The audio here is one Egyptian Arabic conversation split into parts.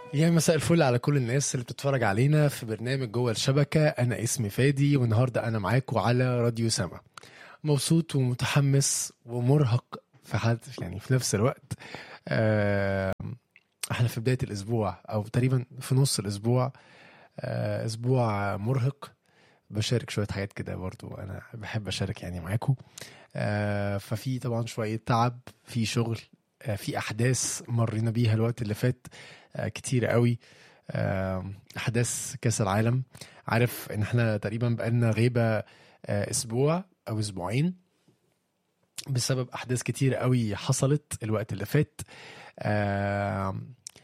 يا مساء الفل على كل الناس اللي بتتفرج علينا في برنامج جوه الشبكة أنا اسمي فادي والنهاردة أنا معاكم على راديو سما مبسوط ومتحمس ومرهق في حد يعني في نفس الوقت آه، احنا في بداية الأسبوع أو تقريبا في نص الأسبوع آه، أسبوع مرهق بشارك شوية حاجات كده برضو أنا بحب أشارك يعني معاكم آه، ففي طبعا شوية تعب في شغل آه، في أحداث مرينا بيها الوقت اللي فات آه، كتير قوي آه، احداث كاس العالم عارف ان احنا تقريبا بقالنا غيبه آه، اسبوع او اسبوعين بسبب احداث كتير قوي حصلت الوقت اللي فات آه،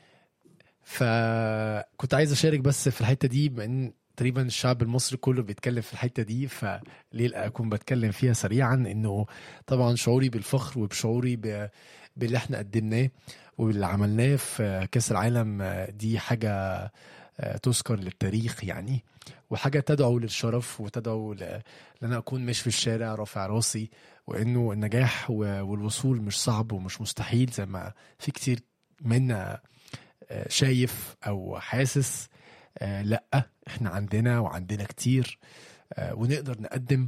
فكنت عايز اشارك بس في الحته دي بما ان تقريبا الشعب المصري كله بيتكلم في الحته دي فليه لا اكون بتكلم فيها سريعا انه طبعا شعوري بالفخر وبشعوري ب- باللي احنا قدمناه واللي عملناه في كاس العالم دي حاجه آه، تذكر للتاريخ يعني وحاجه تدعو للشرف وتدعو ل- ان انا اكون ماشي في الشارع رافع راسي وانه النجاح و- والوصول مش صعب ومش مستحيل زي ما في كتير منا آه، شايف او حاسس آه، لا احنا عندنا وعندنا كتير آه، ونقدر نقدم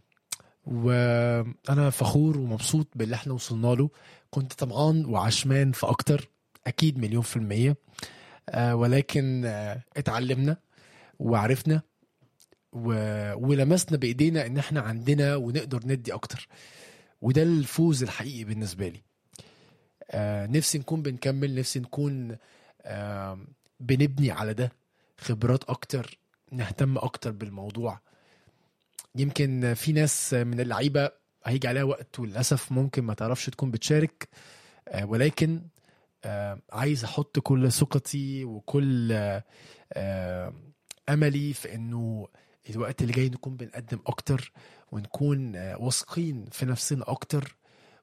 وانا فخور ومبسوط باللي احنا وصلنا له كنت طمعان وعشمان في اكتر اكيد مليون في المية آه، ولكن آه، اتعلمنا وعرفنا و... ولمسنا بايدينا ان احنا عندنا ونقدر ندي اكتر وده الفوز الحقيقي بالنسبه لي آه نفسي نكون بنكمل نفسي نكون آه بنبني على ده خبرات اكتر نهتم اكتر بالموضوع يمكن في ناس من اللعيبه هيجي عليها وقت وللاسف ممكن ما تعرفش تكون بتشارك آه ولكن آه عايز احط كل ثقتي وكل آه آه املي في انه الوقت اللي جاي نكون بنقدم اكتر ونكون آه، واثقين في نفسنا اكتر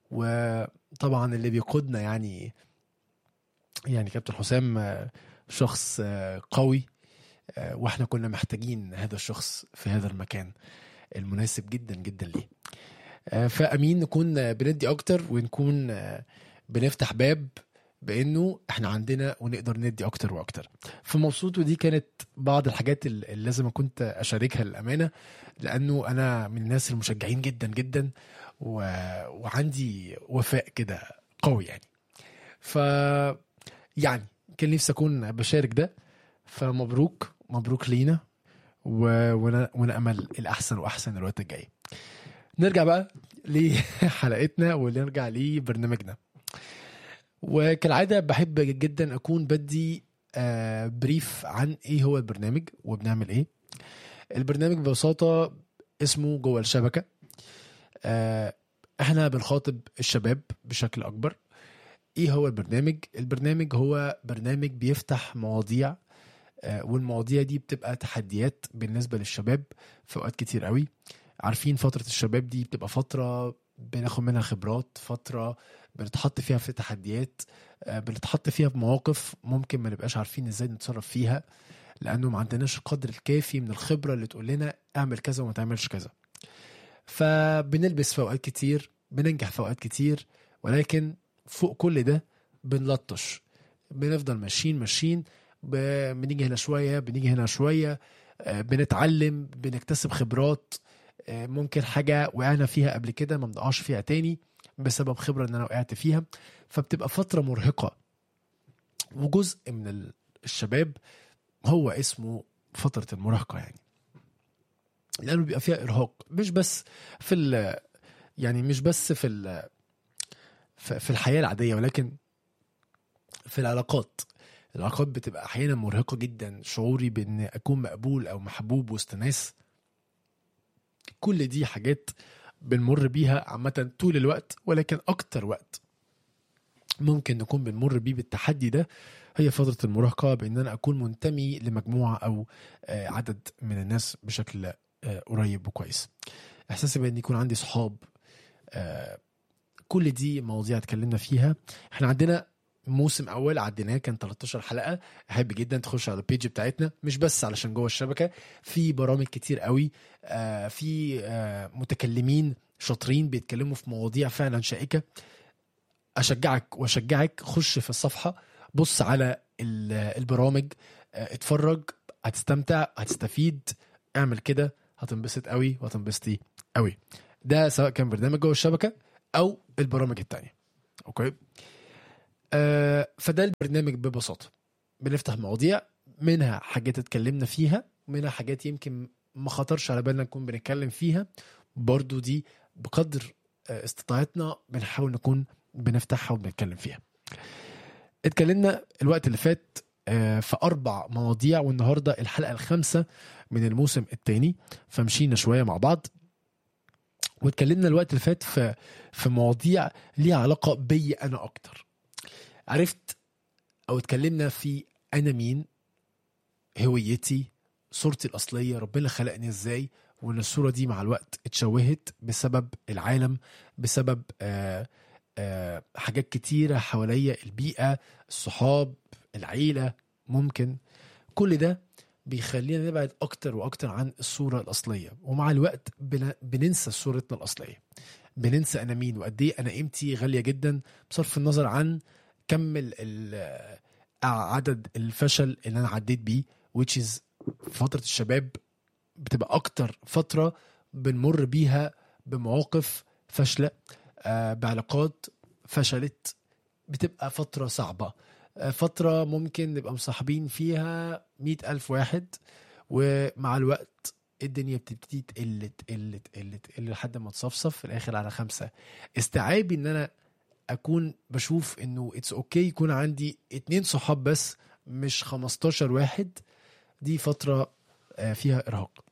وطبعا اللي بيقودنا يعني يعني كابتن حسام آه، شخص آه، قوي آه، واحنا كنا محتاجين هذا الشخص في هذا المكان المناسب جدا جدا ليه آه، فامين نكون آه، بندي اكتر ونكون آه، بنفتح باب بانه احنا عندنا ونقدر ندي اكتر واكتر فمبسوط ودي كانت بعض الحاجات اللي اللي لازم كنت اشاركها للامانه لانه انا من الناس المشجعين جدا جدا و... وعندي وفاء كده قوي يعني ف يعني كان نفسي اكون بشارك ده فمبروك مبروك لينا و... ون... ونامل الاحسن واحسن الوقت الجاي نرجع بقى لحلقتنا ونرجع لبرنامجنا وكالعاده بحب جدا اكون بدي آه، بريف عن ايه هو البرنامج وبنعمل ايه البرنامج ببساطه اسمه جوه الشبكه آه، احنا بنخاطب الشباب بشكل اكبر ايه هو البرنامج البرنامج هو برنامج بيفتح مواضيع آه، والمواضيع دي بتبقى تحديات بالنسبه للشباب في اوقات كتير قوي عارفين فتره الشباب دي بتبقى فتره بناخد منها خبرات فتره بنتحط فيها في تحديات آه، بنتحط فيها في مواقف ممكن ما نبقاش عارفين ازاي نتصرف فيها لانه ما عندناش القدر الكافي من الخبره اللي تقول لنا اعمل كذا وما تعملش كذا فبنلبس في اوقات كتير بننجح في اوقات كتير ولكن فوق كل ده بنلطش بنفضل ماشيين ماشيين ب- بنيجي هنا شويه بنيجي هنا شويه آه، بنتعلم بنكتسب خبرات آه، ممكن حاجه وقعنا فيها قبل كده ما بنقعش فيها تاني بسبب خبره ان انا وقعت فيها فبتبقى فتره مرهقه وجزء من ال- الشباب هو اسمه فتره المراهقه يعني لانه بيبقى فيها ارهاق مش بس في ال يعني مش بس في ال في في الحياه العاديه ولكن في العلاقات العلاقات بتبقى احيانا مرهقه جدا شعوري بان اكون مقبول او محبوب وسط ناس كل دي حاجات بنمر بيها عامه طول الوقت ولكن اكتر وقت ممكن نكون بنمر بيه بالتحدي ده هي فتره المراهقه بان انا اكون منتمي لمجموعه او آه، عدد من الناس بشكل آه، قريب وكويس احساسي بان يكون عندي صحاب آه، كل دي مواضيع اتكلمنا فيها احنا عندنا موسم اول عديناه كان 13 حلقه احب جدا تخش على البيج بتاعتنا مش بس علشان جوه الشبكه في برامج كتير قوي آه، في آه، متكلمين شاطرين بيتكلموا في مواضيع فعلا شائكه اشجعك واشجعك خش في الصفحه بص على ال- البرامج آه، اتفرج هتستمتع هتستفيد اعمل كده هتنبسط قوي وهتنبسطي قوي ده سواء كان برنامج جوه الشبكه او البرامج التانية اوكي آه فده البرنامج ببساطه بنفتح مواضيع منها حاجات اتكلمنا فيها منها حاجات يمكن ما خطرش على بالنا نكون بنتكلم فيها برضو دي بقدر آه، استطاعتنا بنحاول نكون بنفتحها وبنتكلم فيها اتكلمنا الوقت اللي فات آه، في اربع مواضيع والنهارده الحلقه الخامسه من الموسم الثاني فمشينا شويه مع بعض واتكلمنا الوقت اللي فات في في مواضيع ليها علاقه بي انا اكتر عرفت او اتكلمنا في انا مين هويتي صورتي الاصليه ربنا خلقني ازاي وان الصوره دي مع الوقت اتشوهت بسبب العالم بسبب آه آه حاجات كتيره حواليا البيئه الصحاب العيله ممكن كل ده بيخلينا نبعد اكتر واكتر عن الصوره الاصليه ومع الوقت بن- بننسى صورتنا الاصليه بننسى انا مين وقد ايه انا قيمتي غاليه جدا بصرف النظر عن كم ال- ال- عدد الفشل اللي انا عديت بيه which is فتره الشباب بتبقى اكتر فتره بنمر بيها بمواقف فاشله آه، بعلاقات فشلت بتبقى فتره صعبه آه، فتره ممكن نبقى مصاحبين فيها مئة ألف واحد ومع الوقت الدنيا بتبتدي تقل تقل تقل تقل لحد ما تصفصف في الاخر على خمسه استيعابي ان انا اكون بشوف انه اتس اوكي يكون عندي اتنين صحاب بس مش 15 واحد دي فتره آه، فيها ارهاق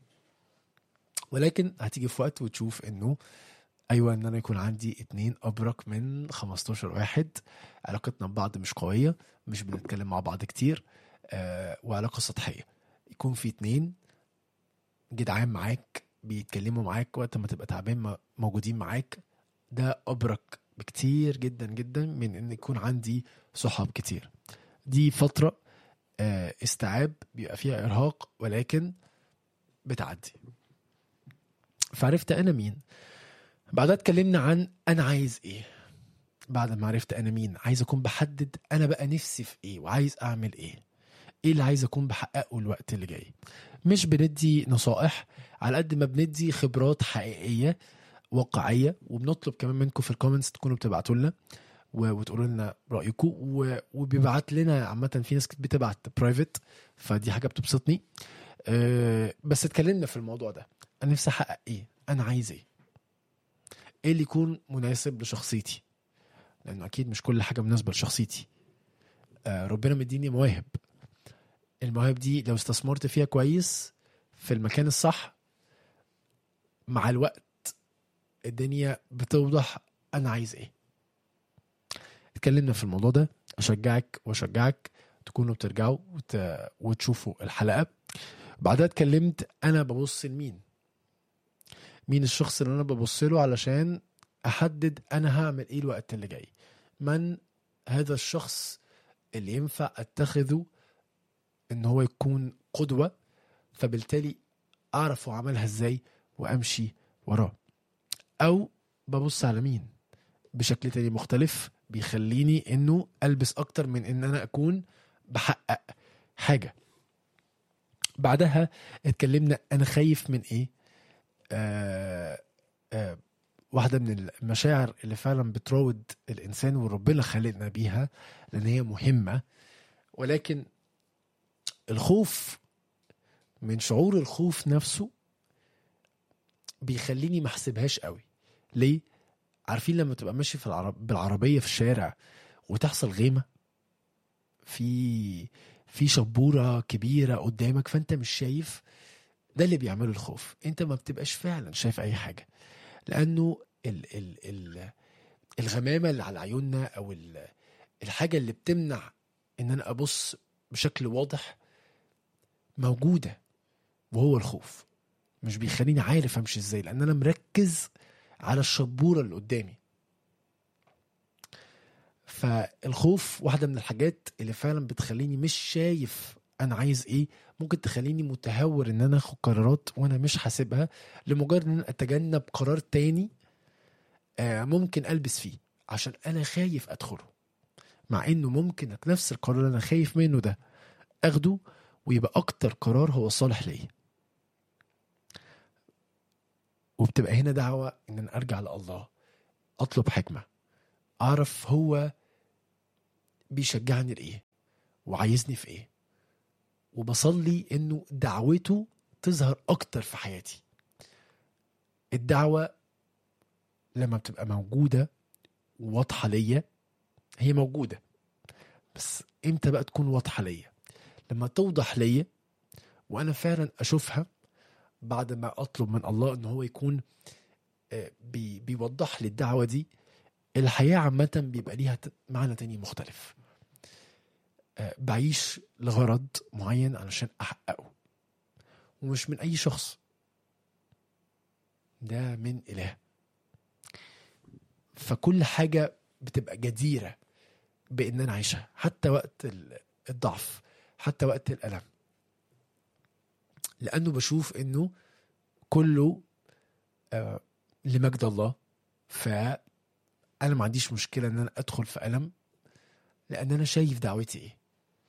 ولكن هتيجي في وقت وتشوف انه ايوه ان انا يكون عندي اتنين ابرك من 15 واحد علاقتنا ببعض مش قويه مش بنتكلم مع بعض كتير آه وعلاقه سطحيه يكون في اتنين جدعان معاك بيتكلموا معاك وقت ما تبقى تعبان م- موجودين معاك ده ابرك بكتير جدا جدا من ان يكون عندي صحاب كتير دي فتره آه استيعاب بيبقى فيها ارهاق ولكن بتعدي فعرفت انا مين بعدها اتكلمنا عن انا عايز ايه بعد ما عرفت انا مين عايز اكون بحدد انا بقى نفسي في ايه وعايز اعمل ايه ايه اللي عايز اكون بحققه الوقت اللي جاي مش بندي نصائح على قد ما بندي خبرات حقيقيه واقعيه وبنطلب كمان منكم في الكومنتس تكونوا بتبعتوا لنا و- وتقولوا لنا رايكم و- وبيبعت لنا عامه في ناس كتير بتبعت برايفت فدي حاجه بتبسطني أه بس اتكلمنا في الموضوع ده انا نفسي احقق ايه انا عايز ايه ايه اللي يكون مناسب لشخصيتي لانه اكيد مش كل حاجه مناسبه لشخصيتي آه ربنا مديني مواهب المواهب دي لو استثمرت فيها كويس في المكان الصح مع الوقت الدنيا بتوضح انا عايز ايه اتكلمنا في الموضوع ده اشجعك واشجعك تكونوا بترجعوا وت... وتشوفوا الحلقه بعدها اتكلمت انا ببص لمين مين الشخص اللي انا ببص له علشان احدد انا هعمل ايه الوقت اللي جاي من هذا الشخص اللي ينفع اتخذه ان هو يكون قدوة فبالتالي اعرف هو عملها ازاي وامشي وراه او ببص على مين بشكل تاني مختلف بيخليني انه البس اكتر من ان انا اكون بحقق حاجة بعدها اتكلمنا انا خايف من ايه آه آه واحدة من المشاعر اللي فعلا بتراود الإنسان وربنا خلقنا بيها لأن هي مهمة ولكن الخوف من شعور الخوف نفسه بيخليني ما احسبهاش قوي ليه؟ عارفين لما تبقى ماشي في العرب بالعربية في الشارع وتحصل غيمة في في شبورة كبيرة قدامك فانت مش شايف ده اللي بيعمله الخوف انت ما بتبقاش فعلا شايف اي حاجة لانه ال ال ال الغمامه اللي على عيوننا او ال الحاجه اللي بتمنع ان انا ابص بشكل واضح موجوده وهو الخوف مش بيخليني عارف امشي ازاي لان انا مركز على الشبوره اللي قدامي فالخوف واحده من الحاجات اللي فعلا بتخليني مش شايف انا عايز ايه ممكن تخليني متهور ان انا اخد قرارات وانا مش حاسبها لمجرد ان انا اتجنب قرار تاني آه، ممكن البس فيه عشان انا خايف ادخله مع انه ممكن نفس القرار اللي انا خايف منه ده اخده ويبقى اكتر قرار هو صالح ليا وبتبقى هنا دعوة ان انا ارجع لله اطلب حكمة اعرف هو بيشجعني لايه وعايزني في ايه وبصلي انه دعوته تظهر اكتر في حياتي الدعوة لما بتبقى موجودة وواضحة ليا هي موجودة بس امتى بقى تكون واضحة ليا لما توضح ليا وانا فعلا اشوفها بعد ما اطلب من الله ان هو يكون آه، بي بيوضح لي الدعوة دي الحياة عامة بيبقى ليها ت- معنى تاني مختلف آه، بعيش لغرض معين علشان احققه ومش من اي شخص ده من اله فكل حاجة بتبقى جديرة بان انا اعيشها حتى وقت ال- الضعف حتى وقت الالم لانه بشوف انه كله آه لمجد الله فانا ما عنديش مشكله ان انا ادخل في الم لان انا شايف دعوتي ايه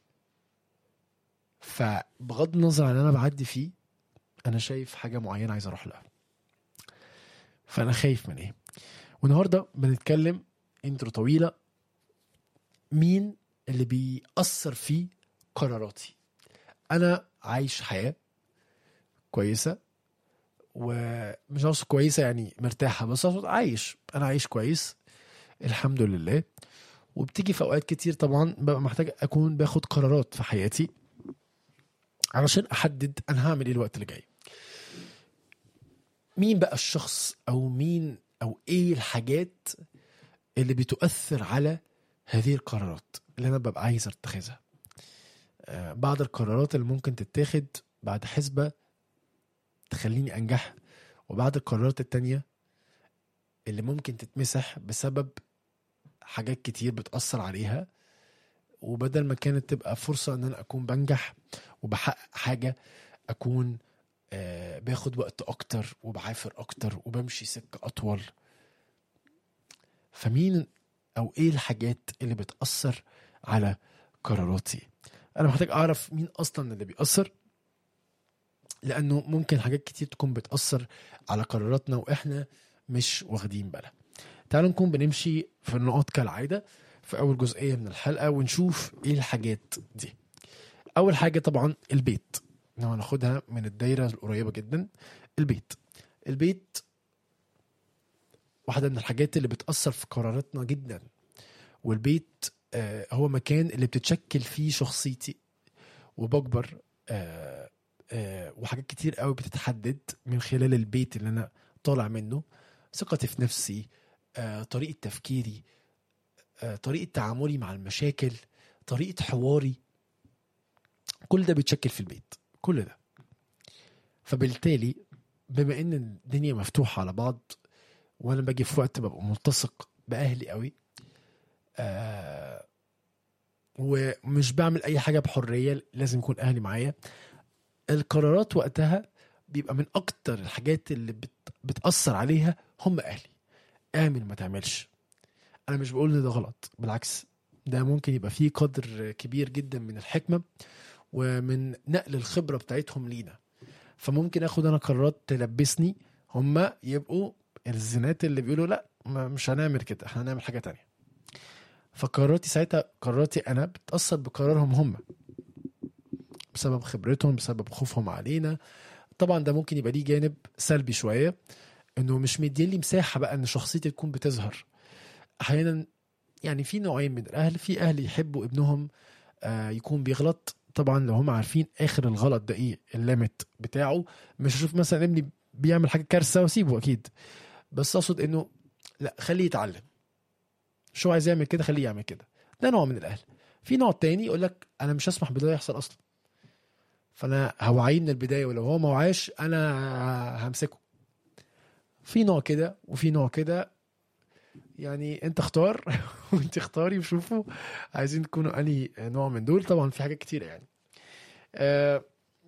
فبغض النظر عن انا بعدي فيه انا شايف حاجه معينه عايز اروح لها فانا خايف من ايه والنهارده بنتكلم انترو طويله مين اللي بيأثر في قراراتي انا عايش حياه كويسه ومش اقصد كويسه يعني مرتاحه بس اقصد عايش انا عايش كويس الحمد لله وبتيجي في اوقات كتير طبعا ببقى محتاج اكون باخد قرارات في حياتي علشان احدد انا هعمل ايه الوقت اللي جاي مين بقى الشخص او مين او ايه الحاجات اللي بتؤثر على هذه القرارات اللي انا ببقى عايز اتخذها آه، بعض القرارات اللي ممكن تتاخد بعد حسبة تخليني أنجح وبعض القرارات التانية اللي ممكن تتمسح بسبب حاجات كتير بتأثر عليها وبدل ما كانت تبقى فرصة ان انا اكون بنجح وبحقق حاجة اكون آه باخد وقت اكتر وبعافر اكتر وبمشي سكة اطول فمين او ايه الحاجات اللي بتأثر على قراراتي انا محتاج اعرف مين اصلا اللي بيأثر لانه ممكن حاجات كتير تكون بتأثر على قراراتنا واحنا مش واخدين بالنا تعالوا نكون بنمشي في النقط كالعادة في أول جزئية من الحلقة ونشوف إيه الحاجات دي أول حاجة طبعا البيت لو هناخدها من الدايرة القريبة جدا البيت البيت واحدة من الحاجات اللي بتأثر في قراراتنا جدا والبيت آه هو مكان اللي بتتشكل فيه شخصيتي وبكبر آه آه وحاجات كتير قوي بتتحدد من خلال البيت اللي أنا طالع منه ثقتي في نفسي آه، طريقة تفكيري آه، طريقة تعاملي مع المشاكل طريقة حواري كل ده بيتشكل في البيت كل ده فبالتالي بما ان الدنيا مفتوحة على بعض وانا باجي في وقت ببقى ملتصق باهلي قوي آه ومش بعمل اي حاجة بحرية لازم يكون اهلي معايا القرارات وقتها بيبقى من اكتر الحاجات اللي بت بتأثر عليها هم اهلي اعمل ما تعملش انا مش بقول ان ده غلط بالعكس ده ممكن يبقى فيه قدر كبير جدا من الحكمه ومن نقل الخبره بتاعتهم لينا فممكن اخد انا قرارات تلبسني هم يبقوا الزنات اللي بيقولوا لا ما مش هنعمل كده احنا هنعمل حاجه تانية فقراراتي ساعتها قراراتي انا بتاثر بقرارهم هم بسبب خبرتهم بسبب خوفهم علينا طبعا ده ممكن يبقى ليه جانب سلبي شويه انه مش مدين لي مساحه بقى ان شخصيتي تكون بتظهر احيانا يعني في نوعين من الاهل في اهل يحبوا ابنهم آه يكون بيغلط طبعا لو هم عارفين اخر الغلط ده ايه الليمت بتاعه مش اشوف مثلا ابني بيعمل حاجه كارثه واسيبه اكيد بس اقصد انه لا خليه يتعلم شو عايز يعمل كده خليه يعمل كده ده نوع من الاهل في نوع تاني يقول لك انا مش هسمح بده يحصل اصلا فانا هوعيه من البدايه ولو هو ما وعاش انا همسكه في نوع كده وفي نوع كده يعني انت اختار وانت اختاري وشوفوا عايزين تكونوا انهي نوع من دول طبعا في حاجات كتيره يعني أه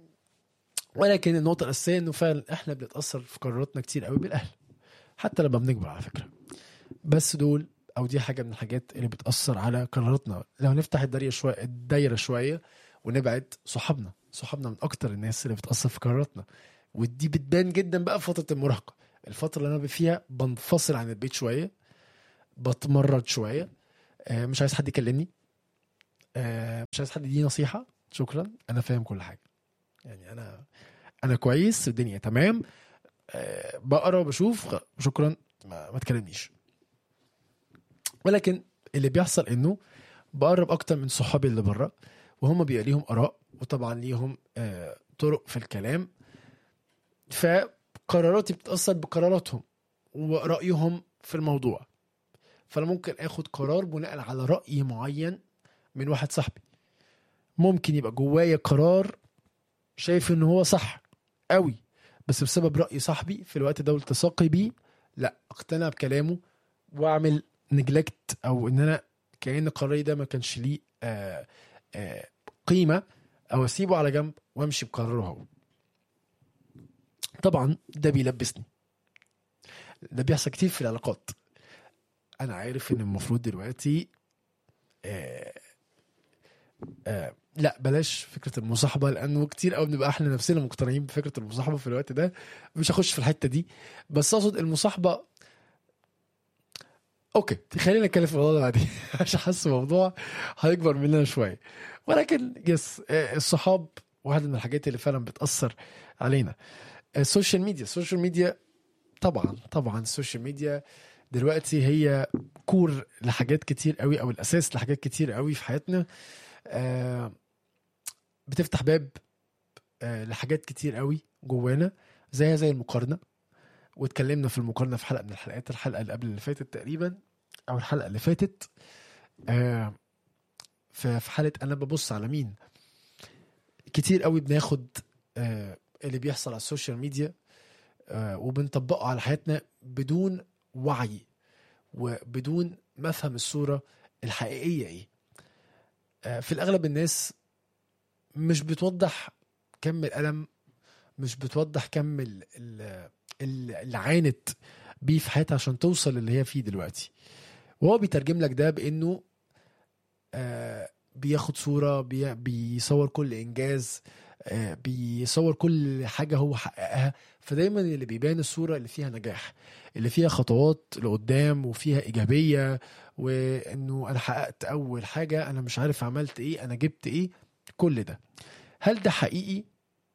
ولكن النقطه الاساسيه انه فعلا احنا بنتاثر في قراراتنا كتير قوي بالاهل حتى لما بنكبر على فكره بس دول او دي حاجه من الحاجات اللي بتاثر على قراراتنا لو نفتح الدايره شويه الدايره شويه ونبعد صحابنا صحابنا من اكتر الناس اللي بتاثر في قراراتنا ودي بتبان جدا بقى في فتره المراهقه الفتره اللي انا فيها بنفصل عن البيت شويه بتمرد شويه آه، مش عايز حد يكلمني آه، مش عايز حد يديني نصيحه شكرا انا فاهم كل حاجه يعني انا انا كويس الدنيا تمام آه، بقرا وبشوف خ- شكرا ما, ما تكلمنيش ولكن اللي بيحصل انه بقرب اكتر من صحابي اللي بره وهم بيبقى ليهم اراء وطبعا ليهم آه، طرق في الكلام فقراراتي بتتاثر بقراراتهم ورايهم في الموضوع فانا ممكن اخد قرار بناء على راي معين من واحد صاحبي ممكن يبقى جوايا قرار شايف ان هو صح قوي بس بسبب راي صاحبي في الوقت ده والتصاقي بيه لا اقتنع بكلامه واعمل نجلكت او ان انا كان قراري ده ما كانش ليه آه آه قيمه او اسيبه على جنب وامشي بقراره هو طبعا ده بيلبسني ده بيحصل كتير في العلاقات انا عارف ان المفروض دلوقتي آه آه لا بلاش فكره المصاحبه لانه كتير قوي بنبقى احنا نفسنا مقتنعين بفكره المصاحبه في الوقت ده مش هخش في الحته دي بس اقصد المصاحبه اوكي خلينا نتكلم في الموضوع ده بعدين عشان حاسس الموضوع هيكبر مننا شويه ولكن يس آه، الصحاب واحده من الحاجات اللي فعلا بتاثر علينا السوشيال ميديا السوشيال ميديا طبعا طبعا السوشيال ميديا دلوقتي هي كور لحاجات كتير قوي او الاساس لحاجات كتير قوي في حياتنا آه، بتفتح باب آه، لحاجات كتير قوي جوانا زيها زي المقارنه واتكلمنا في المقارنه في حلقه من الحلقات الحلقه اللي قبل اللي فاتت تقريبا او الحلقه اللي فاتت آه، في في حاله انا ببص على مين كتير قوي بناخد آه، اللي بيحصل على السوشيال ميديا آه، وبنطبقه على حياتنا بدون وعي وبدون ما افهم الصوره الحقيقيه ايه آه، في الاغلب الناس مش بتوضح كم الالم مش بتوضح كم ال- ال- ال- اللي عانت بيه في حياتها عشان توصل اللي هي فيه دلوقتي وهو بيترجم لك ده بانه آه، بياخد صوره بي- بيصور كل انجاز آه، بيصور كل حاجه هو حققها فدايما اللي بيبان الصوره اللي فيها نجاح اللي فيها خطوات لقدام وفيها ايجابيه وانه انا حققت اول حاجه انا مش عارف عملت ايه انا جبت ايه كل ده هل ده حقيقي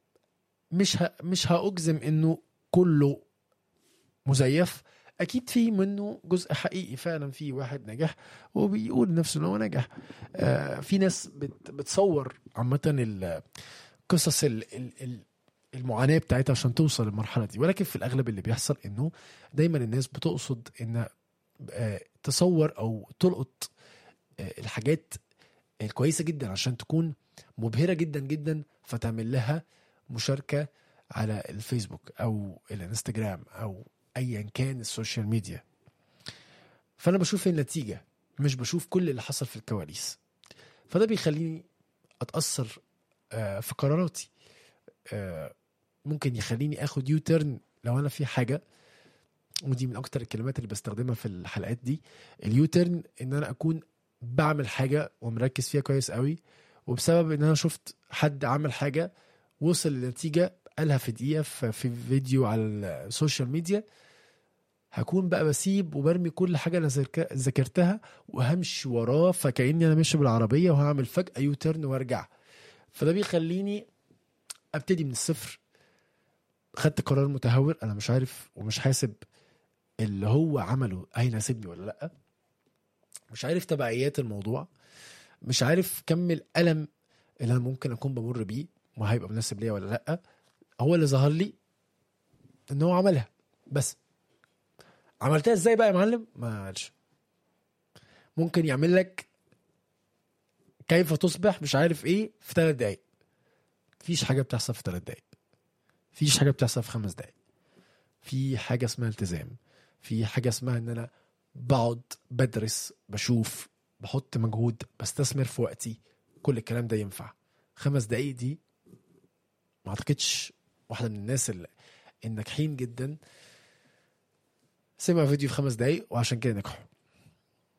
مش ه... مش هاجزم انه كله مزيف اكيد في منه جزء حقيقي فعلا في واحد نجح وبيقول نفسه ان هو نجح آه في ناس بت... بتصور عامه ال- قصص ال... ال... ال... المعاناه بتاعتها عشان توصل للمرحله دي ولكن في الاغلب اللي بيحصل انه دايما الناس بتقصد ان آه، تصور او تلقط آه، الحاجات الكويسه جدا عشان تكون مبهره جدا جدا فتعمل لها مشاركه على الفيسبوك او الانستجرام او ايا كان السوشيال ميديا فانا بشوف النتيجه مش بشوف كل اللي حصل في الكواليس فده بيخليني اتاثر آه، في قراراتي آه، ممكن يخليني اخد يو تيرن لو انا في حاجه ودي من اكتر الكلمات اللي بستخدمها في الحلقات دي اليو تيرن ان انا اكون بعمل حاجه ومركز فيها كويس قوي وبسبب ان انا شفت حد عمل حاجه وصل لنتيجه قالها في دقيقه في في فيديو على السوشيال ميديا هكون بقى بسيب وبرمي كل حاجه انا ذاك- ذاكرتها وهمشي وراه فكاني انا ماشي بالعربيه وهعمل فجاه يو تيرن وارجع فده بيخليني ابتدي من الصفر خدت قرار متهور انا مش عارف ومش حاسب اللي هو عمله هيناسبني ولا لا مش عارف تبعيات الموضوع مش عارف كم الالم اللي انا ممكن اكون بمر بيه وهيبقى مناسب ليا ولا لا هو اللي ظهر لي ان هو عملها بس عملتها ازاي بقى يا معلم ما قالش ممكن يعمل لك كيف تصبح مش عارف ايه في ثلاث دقايق مفيش حاجه بتحصل في ثلاث دقايق مفيش حاجه بتحصل في خمس دقايق في حاجه اسمها التزام في حاجه اسمها ان انا بقعد بدرس بشوف بحط مجهود بستثمر في وقتي كل الكلام ده ينفع خمس دقايق دي ما اعتقدش واحده من الناس اللي الناجحين جدا سمع فيديو في خمس دقايق وعشان كده نجحوا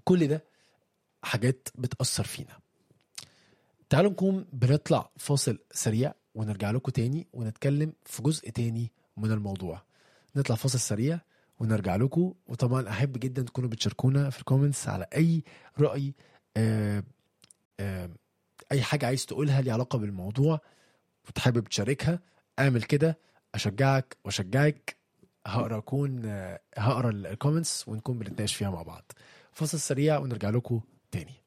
كل ده حاجات بتأثر فينا تعالوا نكون بنطلع فاصل سريع ونرجع لكم تاني ونتكلم في جزء تاني من الموضوع نطلع فاصل سريع ونرجع لكم وطبعا احب جدا تكونوا بتشاركونا في الكومنتس على اي راي آه آه اي حاجه عايز تقولها لي علاقه بالموضوع وتحب تشاركها اعمل كده اشجعك واشجعك هقرا اكون آه، هقرا الكومنتس ونكون بنتناقش فيها مع بعض فاصل سريع ونرجع لكم تاني